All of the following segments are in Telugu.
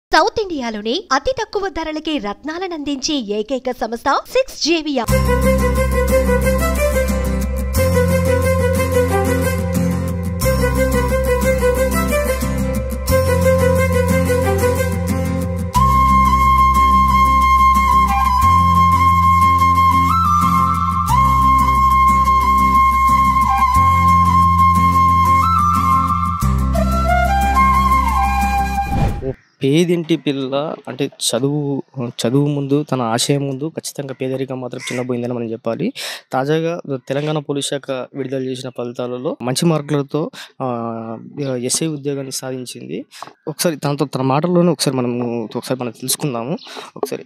సౌత్ ఇండియాలోని అతి తక్కువ ధరలకి రత్నాలనందించే ఏకైక సంస్థ సిక్స్ జేవియా ఓ పేదింటి పిల్ల అంటే చదువు చదువు ముందు తన ఆశయం ముందు ఖచ్చితంగా పేదరికం మాత్రం చిన్నపోయిందని మనం చెప్పాలి తాజాగా తెలంగాణ పోలీస్ శాఖ విడుదల చేసిన ఫలితాలలో మంచి మార్కులతో ఎస్ఐ ఉద్యోగాన్ని సాధించింది ఒకసారి తనతో తన మాటల్లోనే ఒకసారి మనం ఒకసారి మనం తెలుసుకుందాము ఒకసారి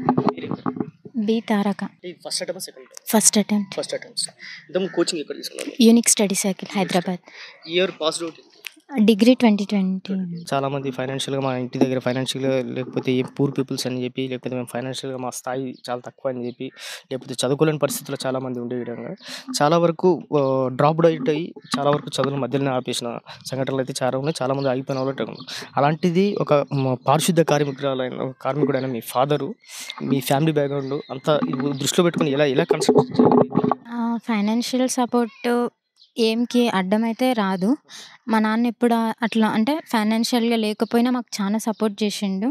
B Taraka first attempt second first attempt first attempts ఇంతకు కోచింగ్ ఎక్కడ తీసుకున్నాను unique study circle Hyderabad year pass out degree twenty twenty చాలా మంది ఫైనాన్షియల్గా మా ఇంటి దగ్గర ఫైనాన్షియల్గా లేకపోతే ఏ పూర్ పీపుల్స్ అని చెప్పి లేకపోతే మేము ఫైనాన్షియల్గా మా స్థాయి చాలా తక్కువ అని చెప్పి లేకపోతే చదువుకోలేని పరిస్థితుల్లో చాలా మంది ఉండే విధంగా చాలా వరకు డ్రాప్ అవుట్ అయ్యి చాలా వరకు చదువుల మధ్యలోనే ఆపేసిన సంఘటనలు అయితే చాలా ఉన్నాయి చాలా మంది ఆగిపోయిన వాళ్ళు అయితే ఉన్నారు. అలాంటిది ఒక మ- పారిశుద్ధ కార్మికురాలైన ఒక కార్మికుడైన మీ ఫాదరు మీ ఫ్యామిలీ బ్యాక్గ్రౌండ్ అంతా ఇది దృష్టిలో పెట్టుకుని ఎలా ఎలా కన్సల్ట్ ఫైనాన్షియల్ సపోర్ట్ ఏంకి అడ్డమైతే రాదు మా నాన్న ఎప్పుడు ఆ- అట్లా అంటే ఫైనాన్షియల్గా లేకపోయినా మాకు చాలా సపోర్ట్ చేసిండు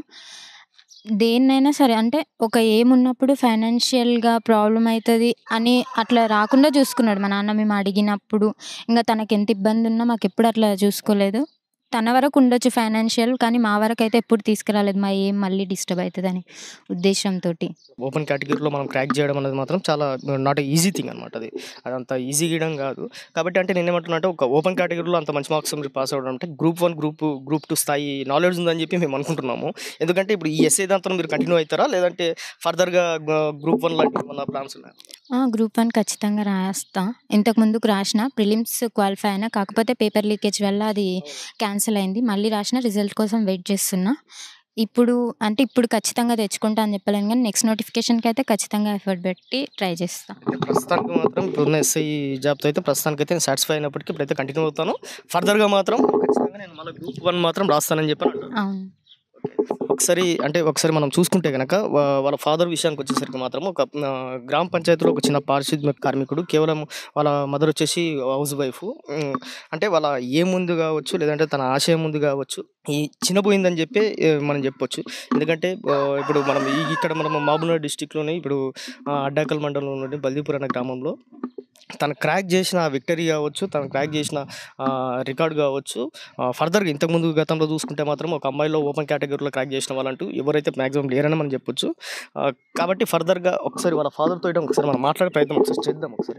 దేన్నైనా సరే అంటే ఒక ఏం ఉన్నప్పుడు ఫైనాన్షియల్గా ప్రాబ్లం అవుతుంది అని అట్లా రాకుండా చూసుకున్నాడు మా నాన్న మేము అడిగినప్పుడు ఇంకా తనకి ఎంత ఇబ్బంది ఉన్నా మాకు ఎప్పుడు అట్లా చూసుకోలేదు తన వరకు ఉండొచ్చు ఫైనాన్షియల్ కానీ మా వరకు అయితే ఎప్పుడు తీసుకురాలేదు మా ఏం మళ్ళీ డిస్టర్బ్ అవుతుందని ఉద్దేశంతో ఓపెన్ కేటగిరీలో మనం క్రాక్ చేయడం అనేది మాత్రం చాలా నాట్ ఈజీ థింగ్ అనమాట అది అదంత ఈజీ గీయడం కాదు కాబట్టి అంటే నేను ఏమంటున్నా అంటే ఒక ఓపెన్ కేటగిరీలో అంత మంచి మార్క్స్ మీరు పాస్ అవ్వడం అంటే group one group group two స్థాయి నాలెడ్జ్ ఉందని చెప్పి మేము అనుకుంటున్నాము ఎందుకంటే ఇప్పుడు ఈ ఎస్ఏ దాంతో మీరు కంటిన్యూ అవుతారా లేదంటే ఫర్దర్గా గ్రూప్ వన్ లాంటి ఏమన్నా ప్లాన్స్ ఉన్నాయా గ్రూప్ వన్ ఖచ్చితంగా రాస్తా ఇంతకు ముందుకు రాసిన ప్రిలిమ్స్ క్వాలిఫై అయినా కాకపోతే పేపర్ లీకేజ్ వల్ల అది క్యాన్సిల్ అయింది మళ్ళీ రాసిన రిజల్ట్ కోసం వెయిట్ చేస్తున్నా ఇప్పుడు అంటే ఇప్పుడు ఖచ్చితంగా తెచ్చుకుంటా అని చెప్పలేను కానీ నెక్స్ట్ నోటిఫికేషన్కి అయితే ఖచ్చితంగా ఎఫర్ట్ పెట్టి ట్రై చేస్తా అంటే ప్రస్తుతానికి మాత్రం ఇప్పుడున్న ఎస్ఐ జాబ్తో అయితే ప్రస్తుతానికి అయితే నేను సాటిస్ఫై అయినప్పటికీ ఇప్పుడైతే కంటిన్యూ అవుతాను ఫర్దర్గా మాత్రం ఖచ్చితంగా నేను మళ్ళీ గ్రూప్ వన్ మాత్రం రాస్తానని చెప్పి అంటున్నాను. అవును ఒకసారి అంటే ఒకసారి మనం చూసుకుంటే కనుక వాళ్ళ ఫాదర్ విషయానికి వచ్చేసరికి మాత్రం ఒక ఆ, గ్రామ పంచాయతీలో ఒక చిన్న పారిశుద్ధ్య కార్మికుడు కేవలం వాళ్ళ మదర్ వచ్చేసి హౌస్ వైఫ్ అంటే వాళ్ళ ఏ ముందు కావచ్చు లేదంటే తన ఆశయం ముందు కావచ్చు ఈ చిన్నపోయిందని చెప్పి ఏ, మనం చెప్పొచ్చు ఎందుకంటే ఆ, ఇప్పుడు మనం ఈ ఇక్కడ మనం మహబూబ్నగర్ డిస్టిక్లోనే ఇప్పుడు ఆ, అడ్డాకల్ మండలంలోని బల్దీపూర్ అనే గ్రామంలో తను క్రాక్ చేసిన విక్టరీ కావచ్చు తను క్రాక్ చేసిన రికార్డ్ కావచ్చు ఫర్దర్గా ఇంతకుముందు గతంలో చూసుకుంటే మాత్రం ఒక అమ్మాయిలో ఓపెన్ కేటగిరీలో క్రాక్ చేసిన వాళ్ళంటూ ఎవరైతే మ్యాక్సిమం లేరని మనం చెప్పొచ్చు ఆ, కాబట్టి ఫర్దర్గా ఒకసారి వాళ్ళ ఫాదర్తో ఇవ్వడం ఒకసారి మనం మాట్లాడే ప్రయత్నం ఒకసారి చేద్దాం ఒకసారి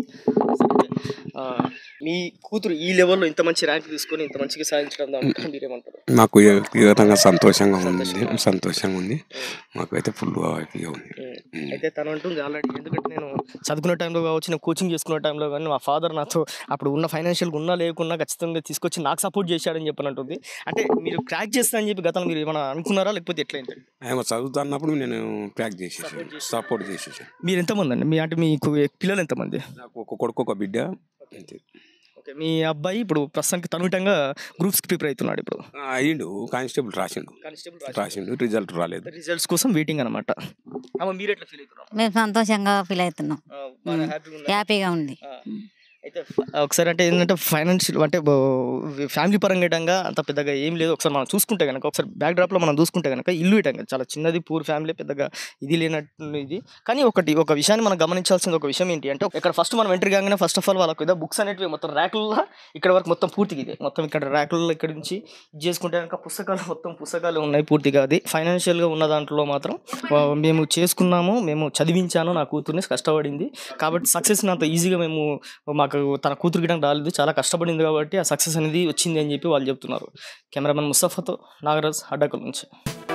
ఆ, మీ కూతురు ఈ లెవెల్లో ఇంత మంచి ర్యాంక్ తీసుకొని ఇంత మంచిగా సాధించడం దాంట్లో మీరేమంటారు మాకు వ్యక్తిగతంగా సంతోషంగా ఉంది సంతోషంగా ఉంది మాకైతే ఫుల్ హ్యాపీగా ఉంది ఉమ్. అయితే తను అంటుంది ఆల్రెడీ ఎందుకంటే నేను చదువుకునే టైంలో కావచ్చు నేను కోచింగ్ చేసుకునే టైంలో కానీ మా ఫాదర్ నాతో అప్పుడు ఉన్న ఫైనాన్షియల్గా ఉన్నా లేకున్నా ఖచ్చితంగా తీసుకొచ్చి నాకు సపోర్ట్ చేశాడని చెప్పని అంటుంది అంటే మీరు క్రాక్ చేస్తా అని చెప్పి గతంలో మీరు ఏమైనా అనుకున్నారా లేకపోతే ఎట్లా ఏంటంటే ఆయన చదువుతున్నప్పుడు నేను ప్యాక్ చేసేసాను సపోర్ట్ చేసేసాను మీరు ఎంతమంది అండి మీ అంటే మీకు పిల్లలు ఎంతమంది నాకు ఒక కొడుకు ఒక బిడ్డ అంతే ఓకే మీ అబ్బాయి ఇప్పుడు ప్రస్తుతానికి తనుటంగా గ్రూప్స్కి ప్రిపేర్ అవుతున్నాడు ఇప్పుడు ఆ, అయ్యిండు కానిస్టేబుల్ రాసిండు రాసిండు రిజల్ట్ రాలేదు రిజల్ట్స్ కోసం వెయిటింగ్ అనమాట అమ్మ మీరు ఎట్లా ఫీల్ అవుతున్నారు మేము సంతోషంగా ఫీల్ అవుతున్నాం బాగా హ్యాపీగా ఉన్నారు హ్యాపీగా ఉంది ఆ. అయితే ఫ- ఒకసారి అంటే ఏంటంటే ఫైనాన్షియల్ అంటే ఫ్యామిలీ పరంగా ఇటంగా అంత పెద్దగా ఏం లేదు ఒకసారి మనం చూసుకుంటే కనుక ఒకసారి బ్యాక్ డ్రాప్లో మనం చూసుకుంటే కనుక ఇల్లు ఇటంగా చాలా చిన్నది పూర్ ఫ్యామిలీ పెద్దగా ఇది లేనట్టు ఇది కానీ ఒకటి ఒక విషయాన్ని మనం గమనించాల్సిన ఒక విషయం ఏంటి అంటే ఇక్కడ ఫస్ట్ మనం ఎంట్రీ కాగానే ఫస్ట్ ఆఫ్ ఆల్ వాళ్ళకు ఏదో బుక్స్ అనేటివి మొత్తం ర్యాకుల్లో ఇక్కడ వరకు మొత్తం పూర్తిగా ఇదే మొత్తం ఇక్కడ ర్యాకుల్లో ఇక్కడ నుంచి ఇది చేసుకుంటే కనుక పుస్తకాలు మొత్తం పుస్తకాలు ఉన్నాయి పూర్తిగా అది ఫైనాన్షియల్గా ఉన్న దాంట్లో మాత్రం ఆ, మేము చేసుకున్నాము మేము చదివించాను నా కూతుర్ని కష్టపడింది కాబట్టి సక్సెస్ అంత ఈజీగా మేము మాకు తన కూతురు గిటం రాలేదు చాలా కష్టపడింది కాబట్టి ఆ సక్సెస్ అనేది వచ్చింది అని చెప్పి వాళ్ళు చెప్తున్నారు కెమెరామెన్ ముస్తఫాతో నాగరాజ్ అడ్డకల్ నుంచి